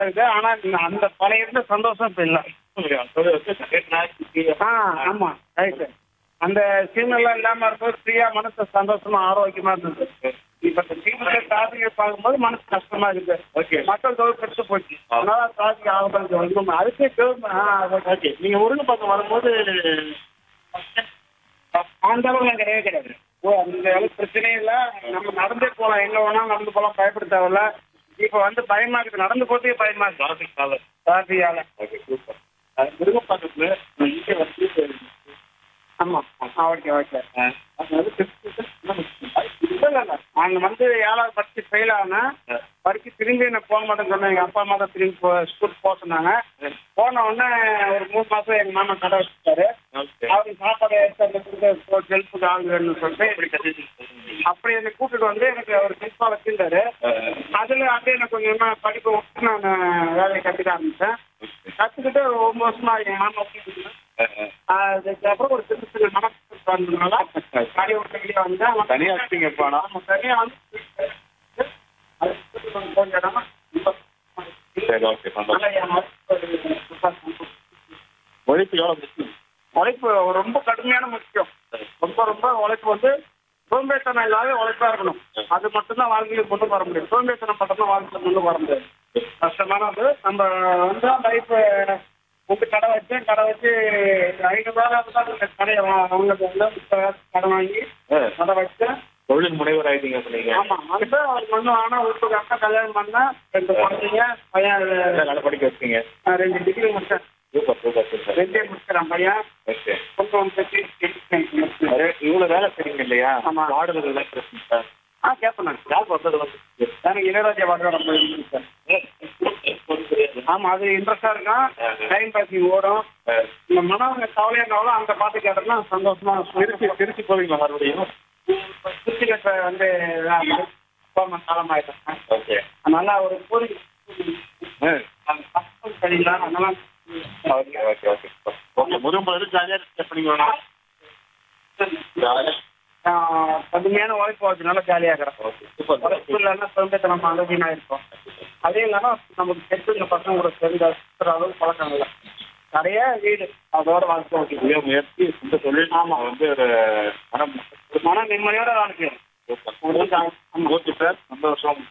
இருக்கு ஆனா இந்த- அந்த பழைய இருந்த சந்தோஷம் இப்ப இல்ல ஆ ஆமா ரைட்டு அந்த சீனெல்லாம் இல்லாம இருக்கும்போது ஃப்ரீயா மனசு சந்தோஷமா ஆரோக்கியமா இருந்தது இப்ப இந்த சீனில டிராபிக் பார்க்கும்போது மனசு கஷ்டமா இருக்கு Okay. மக்கள் தொகை பெருசு போச்சு அதனால டிராபிக் ஆகப்படுது அதுக்கே கவர்மெண்ட் ஆ ஓகே நீங்க முருங்கை பக்கம் வரும்போது அந்த அளவுக்கு கிடையவே கிடையாது ஓ அந்த அளவுக்கு பிரச்சனையே இல்லை நம்ம நடந்தே போகலாம் எங்க வேணா நடந்து போகலாம் பயப்பட தேவையில்ல இப்ப வந்து பயமா இருக்கு நடந்து போறதுக்கே பயமா இருக்கு டிராஃபிக் காலர் டிராபிக்கால ஓகே சூப்பர் முருங்கை பக்கத்துல இங்கே வந்து ஆமா ஆ ஓகே ஓகே அஹ், அது வந்து திருப்பி இல்ல இல்ல இல்ல நாங்க வந்து ஏழாவது படிச்சு ஃபெயில் ஆனேன் படிச்சு திரும்பி என்ன போக மாட்டேன்னு சொன்னேன் எங்க அப்பா அம்மா தான் திரும்பி ஸ்கூல் போக சொன்னாங்க போன உடனே ஒரு மூணு மாசம் எங்க மாமா கடை வச்சுட்டாரு ஓகே அவருக்கு சாப்பாடு எடுத்து வந்து கொடுத்து ஹெல்ப்புக்கு ஆள் வேணும்னு சொல்லிட்டு இப்படி கட்டிட்டு அப்படி என்னை கூட்டிட்டு வந்து எனக்கு அவர் ஹெல்ப்பா வச்சிருந்தாரு அதுல அப்படியே எனக்கு கொஞ்சமா படிப்பு விட்டு நான் வேலையை கத்துக்க ஆரம்பிச்சேன் கத்துக்கிட்டு ஒன்பது வருஷமா என் மாமா கூட்டிட்டு அதுக்கப்புறம் ஒரு சின்ன சின்ன மனசு வந்ததுனால கடை விட்டு வெளியே வந்தேன் தனியா வச்சிட்டீங்கப்பா நான் ஆமா, தனியா வந்து அதுக்கு கொஞ்சம் இடமா சரி ஓகே நல்லா சந்தோஷம் என் மனசுக்கு உழைப்பு எவ்வளோ முக்கியம் உழைப்பு ரொம்ப கடுமையான முக்கியம் ரொம்ப ரொம்ப உழைப்பு வந்து சோம்பேத்தனம் இல்லாத உழைப்பா இருக்கணும் அது மட்டும்தான் வாழ்க்கையில கொண்டு வர முடியும் சோம்பேத்தனம் மட்டும்தான் வாழ்க்கையில கொண்டு வர முடியாது கஷ்டமானது நம்ம வந்து லைஃப் வந்து கடை வச்சேன் கடை வச்சு ஐநூறு ரூபாய் தான் இந்த கடையை வா- அவங்க வந்து கடன் வாங்கி கடை வச்சேன் தொழில் முனைவர் ஆயிட்டீங்க அப்ப நீங்க ஆமா வந்து அவருக்கு வந்து ஆனா ஒரு அக்கா கல்யாணம் பண்ணா ரெண்டு குழந்தைங்க பையன் எல்லாம் நல்லா படிக்க வச்சீங்க அஹ் ரெண்டு டிகிரி முடிச்சேன் சூப்பர் சூப்பர் சூப்பர் ரெண்டே முடிச்சிடறேன் பையன் ஓகே கொஞ்சம் முடிச்சு அரே, இவ்வளவு வேலை செய்றீங்க இல்லையா ஆமா. பாடல்கள் எல்லாம் கேட்பீங்க சார் ஆ கேட்பேன் நான் யார் வந்தது வந்து எனக்கு இளையராஜா பாட்டு ரொம்ப இருக்கு சார் ஆமா அது இன்ட்ரெஸ்டா இருக்கும் டைம் பாசிங் ஓடும் இந்த மனம் கவலையா இருந்தாலும் அந்த பாட்டு கேட்டோம்னா சந்தோஷமா திருச்சி திருச்சி போவீங்களா மறுபடியும் சுத்தி கட்ட வந்து காலமாயிட்டேன் ஓகே நல்லா ஒரு பூரி அந்த கஷ்டம் சரிங்களா அதெல்லாம் ஓகே ஓகே ஓகே ஓகே முருகம்பது ஜாலியாக ஸ்டே பண்ணிக்கோண்ணா ஜாலியாக ஆஹ் கடுமையான உழைப்பு வச்சனால ஜாலியா இருக்கிறேன் ஓகே சூப்பர் உழைப்பு இல்லைன்னா சொந்தத்தை அழகினா இருப்போம் அதே இல்லாம நமக்கு தெரிஞ்ச பசங்க கூட சேர்ந்து சுத்துற அளவுக்கு பழக்கம் இல்லை நிறைய வீடு அதோட வாழ்க்கை ஓகே சுய முயற்சி இந்த தொழில் ஆமா. வந்து ஒரு மனம் மன நிம்மதியோட வாழ்க்கை ஓகே சார் சந்தோஷம்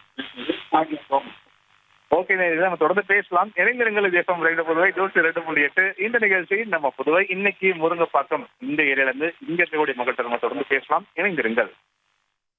ஓகே நேரில் நம்ம தொடர்ந்து பேசலாம் இளைஞர்கள் தேசம் ரெண்டு புதுவை நூற்றி ரெண்டு புள்ளி எட்டு இந்த நிகழ்ச்சி நம்ம புதுவை இன்னைக்கு முருங்கப்பாக்கம் இந்த ஏரியால இருந்து இங்க இருக்கக்கூடிய மக்கள்கிட்ட நம்ம தொடர்ந்து பேசலாம் இணைந்திருங்கள்